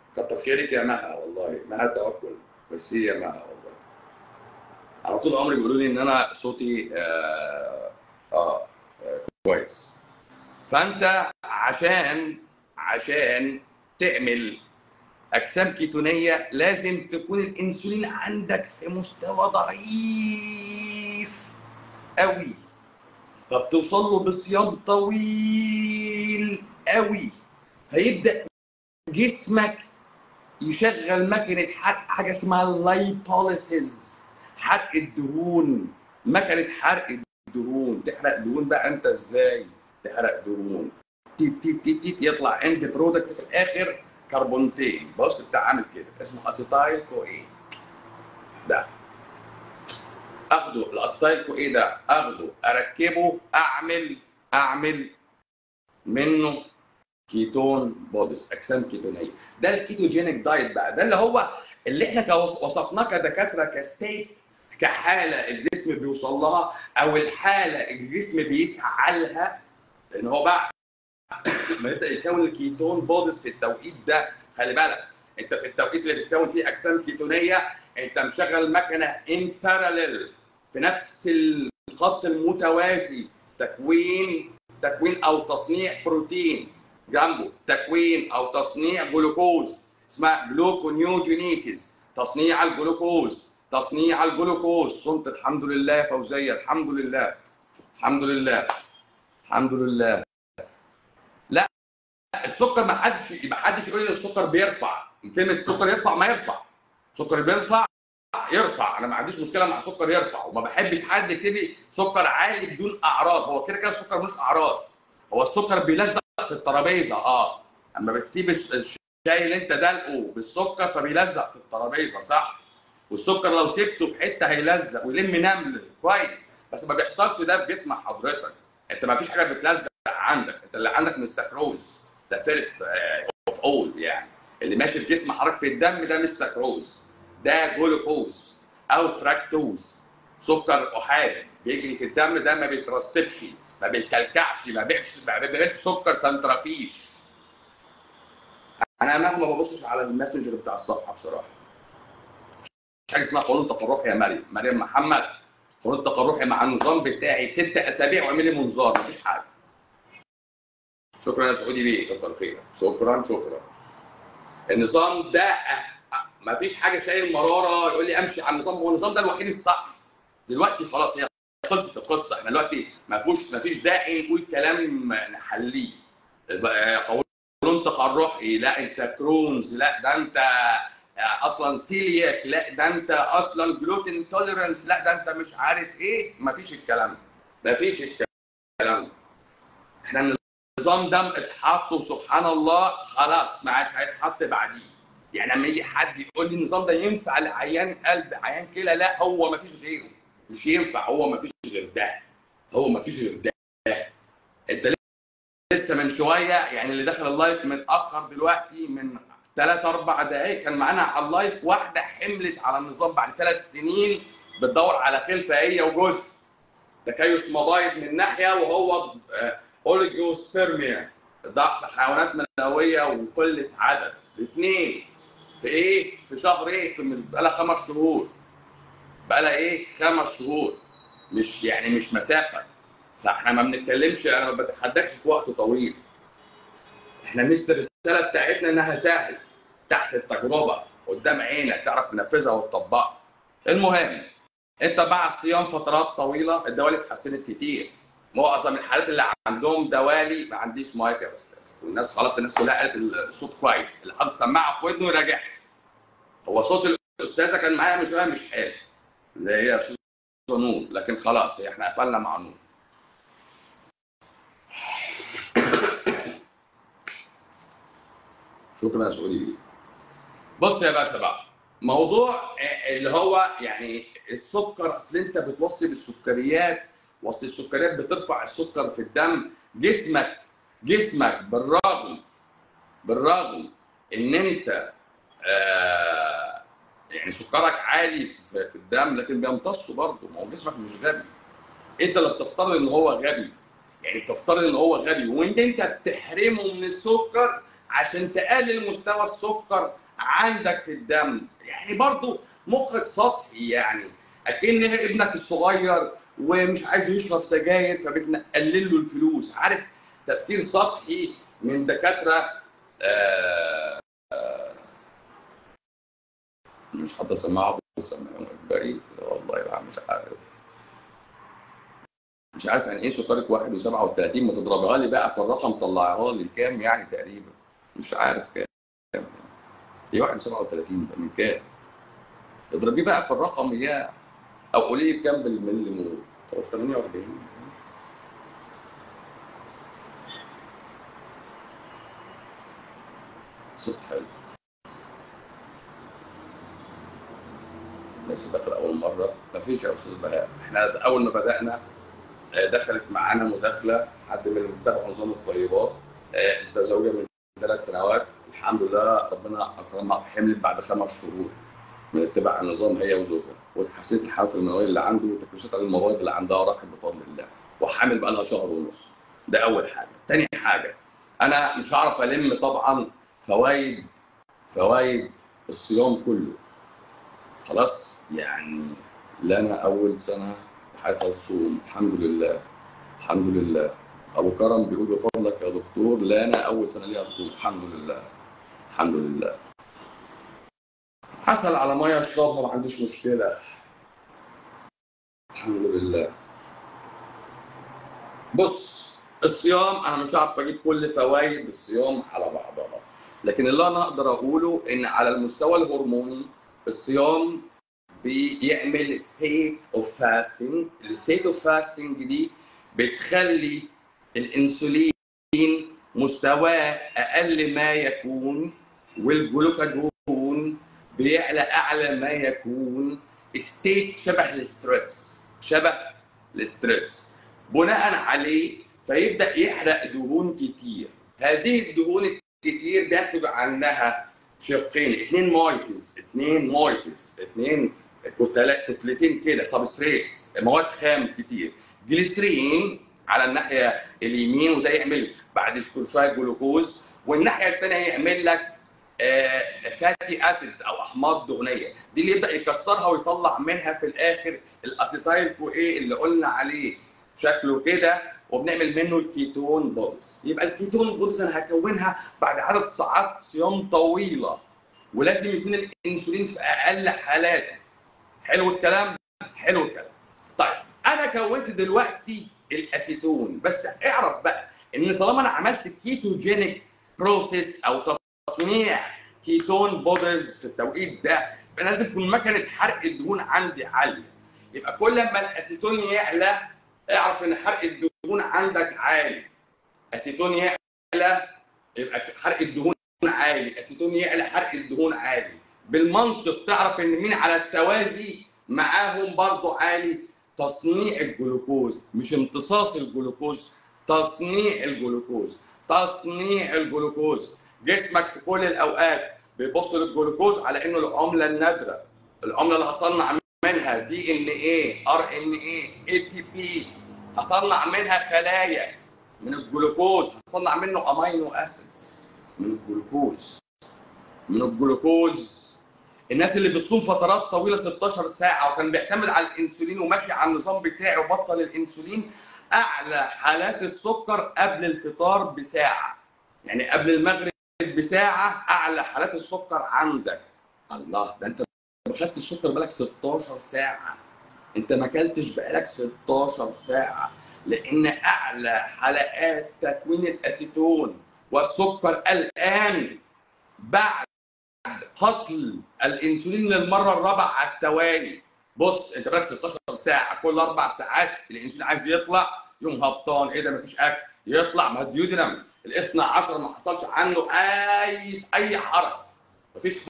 كتر خيرك يا مها والله مها توكل بس هي مها والله على طول عمري بيقولوا لي ان انا صوتي آه, آه, اه كويس فانت عشان عشان تعمل اجسام كيتونيه لازم تكون الانسولين عندك في مستوى ضعيف قوي فبتوصل له بصيام طويل قوي فيبدا جسمك يشغل مكنه حرق حاجه اسمها اللايبوليسيز حرق الدهون مكنه حرق الدهون تحرق دهون بقى انت ازاي تحرق دهون تيت تيت تيت تيت يطلع اند برودكت في الاخر كربونتين بص بتاع عامل كده اسمه اسيتايل كو ايه ده اخده الاسيتايل كو ايه ده اخده اركبه اعمل اعمل منه كيتون بوديز اجسام كيتونيه ده الكيتوجينيك دايت بقى ده اللي هو اللي احنا وصفناه كدكاتره كستيت كحاله الجسم بيوصل لها او الحاله الجسم بيسعى لها لان هو بعد ما يبدا يكون الكيتون بوديز في التوقيت ده خلي بالك انت في التوقيت اللي بتكون فيه اجسام كيتونيه انت مشغل مكنه ان باراليل في نفس الخط المتوازي تكوين تكوين او تصنيع بروتين جنبه تكوين او تصنيع جلوكوز اسمها جلوكونيوجينيسيس تصنيع الجلوكوز تصنيع الجلوكوز صمت الحمد لله يا فوزيه الحمد لله الحمد لله الحمد لله لا السكر ما حدش ما حدش يقول لي السكر بيرفع كلمه السكر يرفع ما يرفع السكر بيرفع يرفع انا ما عنديش مشكله مع السكر يرفع وما بحبش حد يكتب لي سكر عالي بدون اعراض هو كده كده السكر مش اعراض هو السكر بيلزق في الترابيزه اه اما بتسيب الشاي اللي انت دلقه بالسكر فبيلزق في الترابيزه صح والسكر لو سبته في حته هيلزق ويلم نمل كويس بس ما بيحصلش ده في جسم حضرتك انت ما فيش حاجه بتلزق عندك انت اللي عندك من السكروز ده فيرست اوف اول يعني اللي ماشي في جسم حضرتك في الدم ده مش سكروز ده جلوكوز او فراكتوز سكر احادي بيجري في الدم ده ما بيترسبش ما بيكلكعش ما بيعملش ما بيعملش سكر سنترافيش انا مهما ببصش على الماسنجر بتاع الصفحه بصراحه مش حاجه اسمها قانون تقرحي يا مريم مريم محمد قانون تقرحي مع النظام بتاعي ست اسابيع واعملي منظار مفيش حاجه شكرا يا سعودي بيه كتر خيرك شكرا شكرا النظام ده مفيش حاجه شايل مراره يقول لي امشي على النظام هو النظام ده الوحيد الصح دلوقتي خلاص هي خلصت القصه احنا دلوقتي ما فيهوش ما فيش داعي نقول كلام نحليه قولون تقرحي لا انت كرونز لا ده انت اصلا سيلياك لا ده انت اصلا جلوتين توليرنس لا ده انت مش عارف ايه ما فيش الكلام ده ما فيش الكلام ده احنا النظام ده اتحط وسبحان الله خلاص ما عادش هيتحط بعديه يعني لما يجي حد يقول لي النظام ده ينفع لعيان قلب عيان كلى لا هو ما فيش غيره مش ينفع هو ما فيش غير ده هو ما فيش غير ده انت لسه من شويه يعني اللي دخل اللايف متاخر دلوقتي من ثلاث اربع دقائق كان معانا على اللايف واحده حملت على النظام بعد ثلاث سنين بتدور على خلفه هي وجوزها تكيس مبايض من ناحيه وهو اوليجوسبيرميا ضعف حيوانات منويه وقله عدد الاثنين في ايه؟ في شهر ايه؟ في بقى خمس شهور بقى لها ايه؟ خمس شهور مش يعني مش مسافه فاحنا ما بنتكلمش انا ما بتحداكش في وقت طويل احنا ميزه الرساله بتاعتنا انها سهل تحت التجربه قدام عينك تعرف تنفذها وتطبقها المهم انت مع الصيام فترات طويله الدوالي اتحسنت كتير معظم الحالات اللي عندهم دوالي ما عنديش مايك يا استاذ والناس خلاص الناس كلها قالت الصوت كويس اللي حاطط سماعه في ودنه يراجعها هو صوت الاستاذه كان معايا من شويه مش حلو اللي هي استاذه نور لكن خلاص احنا قفلنا مع نور شكرا يا سعودي بيه بص يا باشا بقى موضوع اللي هو يعني السكر اصل انت بتوصي بالسكريات وصل السكريات بترفع السكر في الدم جسمك جسمك بالرغم بالرغم ان انت آه يعني سكرك عالي في الدم لكن بيمتصه برضه ما هو جسمك مش غبي انت اللي بتفترض ان هو غبي يعني بتفترض ان هو غبي وان انت بتحرمه من السكر عشان تقلل مستوى السكر عندك في الدم يعني برضو مخك سطحي يعني اكن ابنك الصغير ومش عايز يشرب سجاير فبتقلل له الفلوس عارف تفكير سطحي من دكاتره آه آه مش حد سمعه سمعهم اجباري والله بقى مش عارف مش عارف يعني ايه سكرك 1 و37 ما تضربها لي بقى في الرقم طلعها لي كام يعني تقريبا مش عارف كام يعني هي 1 37 ده من كام؟ اضربيه بقى في الرقم اياه او قولي لي بكام بالملي مول هو في 48 صوت حلو الناس داخل اول مره ما فيش يا استاذ بهاء احنا اول ما بدانا آه، دخلت معانا مداخله حد من المتابع نظام الطيبات آه، متزوجه من ثلاث سنوات الحمد لله ربنا اكرمها حملت بعد خمس شهور من اتباع النظام هي وزوجها وتحسنت الحالات المنويه اللي عنده وتكلفتها المواد اللي عندها راحت بفضل الله وحامل بقى لها شهر ونص ده اول حاجه تاني حاجه انا مش هعرف الم طبعا فوائد فوائد الصيام كله خلاص يعني لنا اول سنه حياتها تصوم الحمد لله الحمد لله ابو كرم بيقول بفضلك يا دكتور لنا اول سنه ليها تصوم الحمد لله الحمد لله حصل على ميه اشربها ما عنديش مشكله الحمد لله بص الصيام انا مش عارف اجيب كل فوائد الصيام على بعضها لكن اللي انا اقدر اقوله ان على المستوى الهرموني الصيام بيعمل ستيت اوف فاستنج الستيت اوف فاستنج دي بتخلي الانسولين مستواه اقل ما يكون والجلوكاجون بيعلى اعلى ما يكون ستيت شبه الاسترس شبه الاسترس بناء عليه فيبدا يحرق دهون كتير هذه الدهون الكتير ده بتبقى عندها شقين اثنين مويتز اثنين مويتز اثنين كتل- كتلتين كده سبستريتس مواد خام كتير جليسرين على الناحيه اليمين وده يعمل بعد كل شويه جلوكوز والناحيه الثانيه يعمل لك فاتي اسيدز او احماض دهنيه دي اللي يبدا يكسرها ويطلع منها في الاخر الاسيتايل كو ايه اللي قلنا عليه شكله كده وبنعمل منه الكيتون بودز يبقى الكيتون بودز انا هكونها بعد عدد ساعات صيام طويله ولازم يكون الانسولين في اقل حالاته حلو الكلام حلو الكلام طيب انا كونت دلوقتي الاسيتون بس اعرف بقى ان طالما انا عملت كيتوجينيك بروسيس او تصنيع كيتون بودز في التوقيت ده يبقى لازم تكون مكنه حرق الدهون عندي عاليه يبقى كل ما الاسيتون يعلى اعرف ان حرق الدهون عندك عالي اسيتون يعلى يبقى حرق الدهون عالي اسيتون يعلى حرق الدهون عالي بالمنطق تعرف ان مين على التوازي معاهم برضو عالي تصنيع الجلوكوز مش امتصاص الجلوكوز تصنيع الجلوكوز تصنيع الجلوكوز جسمك في كل الاوقات بيبص للجلوكوز على انه العمله النادره العمله اللي هصنع منها دي ان ايه ار ان ايه اي تي بي هصنع منها خلايا من الجلوكوز هصنع منه امينو اسيدز من الجلوكوز من الجلوكوز الناس اللي بتصوم فترات طويله 16 ساعه وكان بيعتمد على الانسولين وماشي على النظام بتاعه وبطل الانسولين اعلى حالات السكر قبل الفطار بساعه يعني قبل المغرب بساعه اعلى حالات السكر عندك الله ده انت ما خدتش السكر بقالك 16 ساعه انت ما اكلتش بقالك 16 ساعه لان اعلى حلقات تكوين الاسيتون والسكر الان بعد قتل الانسولين للمره الرابعه على التوالي بص انت بقالك 16 ساعه كل اربع ساعات الانسولين عايز يطلع يوم هبطان ايه ده مفيش اكل يطلع ما الديودنم ال 12 ما حصلش عنه اي اي حركه مفيش